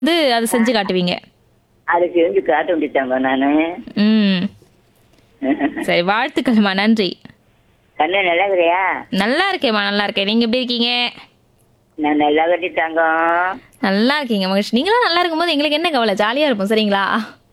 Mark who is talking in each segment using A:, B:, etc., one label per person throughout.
A: வந்து அதை செஞ்சு காட்டுவீங்க
B: அது செஞ்சு காட்ட வேண்டிட்டாங்க நானு
A: ம் சரி வாழ்த்துக்கள்மா நன்றி
B: கண்ணு நல்லா இருக்கிறியா
A: நல்லா இருக்கேம்மா நல்லா இருக்கேன் நீங்க எப்படி இருக்கீங்க
B: நான் நல்லா கட்டிட்டாங்க
A: நல்லா இருக்கீங்க மகிழ்ச்சி நீங்களாம் நல்லா இருக்கும்போது எங்களுக்கு என்ன கவலை ஜாலியா இருப்போம் சரிங்களா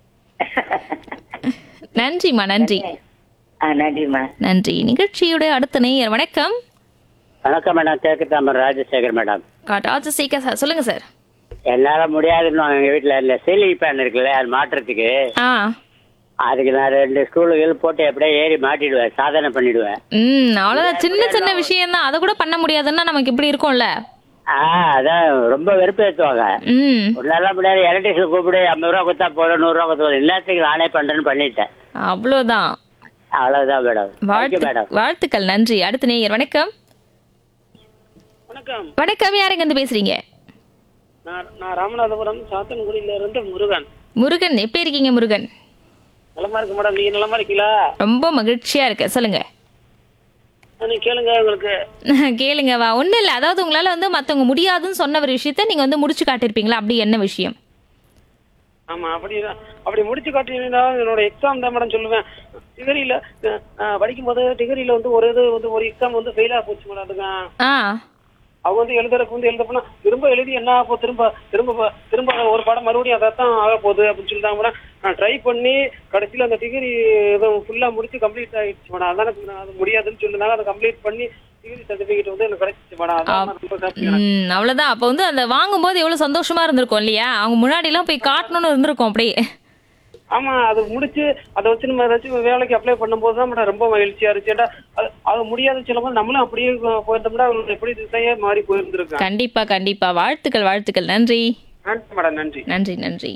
A: நன்றிம்மா நன்றி
B: ஆ நன்றிம்மா
A: நன்றி நிகழ்ச்சியோட அடுத்த நேயர் வணக்கம்
C: வணக்கம் மேடம் கிழக்கு தாமர் ராஜசேகர் மேடம்
A: ராஜ சீக்கா சார் சொல்லுங்க சார்
C: என்னால முடியாதுன்னு எங்க வீட்டுல இந்த சீலிங் ஃபேன் இருக்குல்ல அது மாட்டுறதுக்கு
A: ஆ
C: அதுக்கு நான் ரெண்டு ஸ்கூலுகள் போட்டு அப்படியே ஏறி மாட்டிடுவேன் சாதனை பண்ணிடுவேன்
A: ம் அவ்வளோதான் சின்ன சின்ன விஷயம் தான் அதை கூட பண்ண முடியாதுன்னா நமக்கு இப்படி இருக்கும்ல
C: ஆ அதான் ரொம்ப வெறுப்பு ஏற்றுவாங்க
A: ம்
C: ஒரு நாளா முடியாது எலக்ட்ரிஷியன் கூப்பிடு ஐம்பது ரூபா கொடுத்தா போதும் நூறுரூவா கொடுத்தா எல்லாத்துக்கும் நானே பண்றேன்னு பண்ணிட்டேன்
A: அவ்வளோதான்
C: அவ்வளவுதான் மேடம் தேங்க்யூ
A: வாழ்த்து
C: மேடம்
A: வாழ்த்துக்கள் நன்றி அடுத்த நேயர் வணக்கம்
D: வணக்கம்
A: வணக்கம் யாருங்க இருந்து பேசுறீங்க
D: நான் நான் ராமநாதபுரம் சாத்தன்குடியில இருந்து முருகன்
A: முருகன் எப்படி இருக்கீங்க முருகன்
D: நலமா இருக்கு மேடம் நீங்க நலமா இருக்கீங்களா
A: ரொம்ப மகிழ்ச்சியா இருக்கு சொல்லுங்க
D: நீங்க கேளுங்க உங்களுக்கு
A: கேளுங்க வா ஒன்றும் இல்லை அதாவது உங்களால வந்து மற்றவங்க முடியாதுன்னு சொன்ன ஒரு விஷயத்த நீங்க வந்து முடிச்சு காட்டியிருப்பீங்களா அப்படி என்ன விஷயம்
D: ஆமா அப்படிதான் அப்படி முடிச்சு காட்டினீங்கன்னா என்னோட எக்ஸாம் தான் மேடம் சொல்லுவேன் டிகிரியில படிக்கும்போது டிகிரியில வந்து ஒரு இது வந்து ஒரு எக்ஸாம் வந்து ஃபெயிலா போச்சு மேடம் அதுங்க
A: ஆ
D: அவங்க வந்து எழுதுறதுக்கு வந்து எழுத போனா திரும்ப எழுதி என்ன ஆக போகுது திரும்ப திரும்ப ப- திரும்ப ஒரு பாடம் மறுபடியும் அதான் ஆக போகுது அப்படின்னு சொல்லிட்டாங்க மேடம் நான் ட்ரை பண்ணி கடைசியில அந்த டிகிரி இதை ஃபுல்லா முடிச்சு கம்ப்ளீட் ஆயிடுச்சு மேடம் அதான் எனக்கு நான் அது முடியாதுன்னு சொல்லிருந்தாங்க அதை கம்ப்ளீட் பண்ணி டிகிரி சர்டிபிகேட் வந்து எனக்கு கிடைச்சிச்சு மேடம் அதான் நான் ரொம்ப happy.
A: ம் அவ்வளோதான் அப்போ வந்து அந்த வாங்கும்போது எவ்வளோ சந்தோஷமா இருந்திருக்கும் இல்லையா அவங்க முன்னாடிலாம் போய் காட்டணும்னு இருந்திருக்கும் அப்படியே
D: ஆமா அது முடிச்சு அதை வச்சு நம்ம ஏதாச்சும் வேலைக்கு அப்ளை பண்ணும்போது தான் மேடம் ரொம்ப மகிழ்ச்சியா இருந்துச்சு ஏன்டா அது அது முடியாதுன்னு சொல்லும்போது நம்மளும் அப்படியே போயிருந்தோம்னா அவங்களுக்கு எப்படி திசையே மாறி போயிருந்திருக்கேன்
A: கண்டிப்பா கண்டிப்பா வாழ்த்துக்கள் வாழ்த்துக்கள் நன்றி
D: நன்றி மேடம் நன்றி
A: நன்றி நன்றி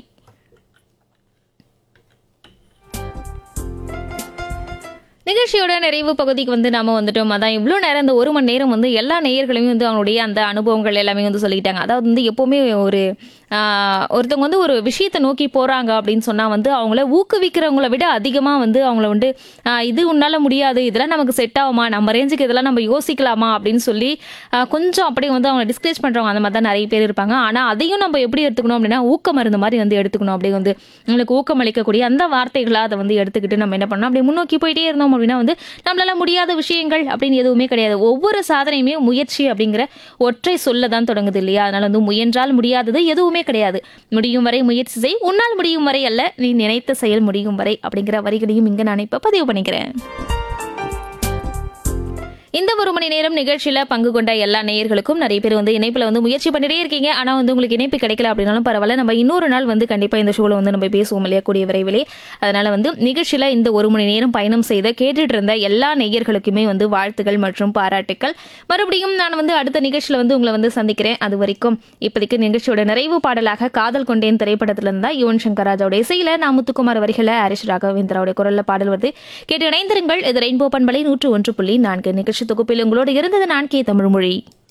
A: நிகழ்ச்சியோட நிறைவு பகுதிக்கு வந்து நாம வந்துட்டோம் அதான் இவ்வளோ நேரம் இந்த ஒரு மணி நேரம் வந்து எல்லா நேயர்களுமே வந்து அவங்களுடைய அந்த அனுபவங்கள் எல்லாமே வந்து சொல்லிக்கிட்டாங்க அதாவது வந்து எப்போவுமே ஒரு ஆஹ், ஒருத்தவங்க வந்து ஒரு விஷயத்தை நோக்கி போகிறாங்க அப்படின்னு சொன்னால் வந்து அவங்கள ஊக்குவிக்கிறவங்கள விட அதிகமாக வந்து அவங்கள வந்து ஆஹ், இது உன்னால் முடியாது இதெல்லாம் நமக்கு செட் ஆகுமா நம்ம ரேஞ்சுக்கு இதெல்லாம் நம்ம யோசிக்கலாமா அப்படின்னு சொல்லி ஆஹ், கொஞ்சம் அப்படியே வந்து அவங்க டிஸ்கரேஜ் பண்ணுறவங்க அந்த மாதிரி தான் நிறைய பேர் இருப்பாங்க ஆனால் அதையும் நம்ம எப்படி எடுத்துக்கணும் அப்படின்னா ஊக்க மருந்து மாதிரி வந்து எடுத்துக்கணும் அப்படியே வந்து உங்களுக்கு ஊக்கம் அளிக்கக்கூடிய அந்த வார்த்தைகளை அதை வந்து எடுத்துக்கிட்டு நம்ம என்ன பண்ணணும் அப்படியே முன்னோக்கி போயிட்டே இருந்தோம் அப்படின்னா வந்து நம்மளால முடியாத விஷயங்கள் அப்படின்னு எதுவுமே கிடையாது ஒவ்வொரு சாதனையுமே முயற்சி அப்படிங்கிற ஒற்றை சொல்ல தான் தொடங்குது இல்லையா அதனால வந்து முயன்றால் முடியாதது எதுவுமே கிடையாது முடியும் வரை முயற்சி செய் உன்னால் முடியும் வரை அல்ல நீ நினைத்த செயல் முடியும் வரை அப்படிங்கிற வரிகளையும் இங்க நான் இப்ப பதிவு பண்ணிக்கிறேன் இந்த ஒரு மணி நேரம் நிகழ்ச்சியில பங்கு கொண்ட எல்லா நேயர்களுக்கும் நிறைய பேர் வந்து இணைப்புல வந்து முயற்சி பண்ணிட்டே இருக்கீங்க ஆனா வந்து உங்களுக்கு இணைப்பு கிடைக்கல அப்படின்னாலும் பரவாயில்ல நம்ம இன்னொரு நாள் வந்து கண்டிப்பா இந்த ஷோல வந்து நம்ம பேசுவோம் இல்லையா கூடிய விரைவிலே அதனால வந்து நிகழ்ச்சியில இந்த ஒரு மணி நேரம் பயணம் செய்த கேட்டுட்டு இருந்த எல்லா நேயர்களுக்குமே வந்து வாழ்த்துக்கள் மற்றும் பாராட்டுக்கள் மறுபடியும் நான் வந்து அடுத்த நிகழ்ச்சியில வந்து உங்களை வந்து சந்திக்கிறேன் அது வரைக்கும் இப்போதைக்கு நிகழ்ச்சியோட நிறைவு பாடலாக காதல் கொண்டேன் திரைப்படத்துல இருந்தா யுவன் சங்கர் ராஜாவோட இசையில நான் முத்துக்குமார் வரிகளை ஹரிஷ் ராகவேந்திராவுடைய குரல்ல பாடல் வருது கேட்டு இணைந்திருங்கள் இது ரெயின்போ பண்பலை நூற்று ஒன்று புள்ளி நான்கு நிகழ்ச்சி தொகுப்பில் உங்களோடு இருந்தது நான் கே தமிழ்மொழி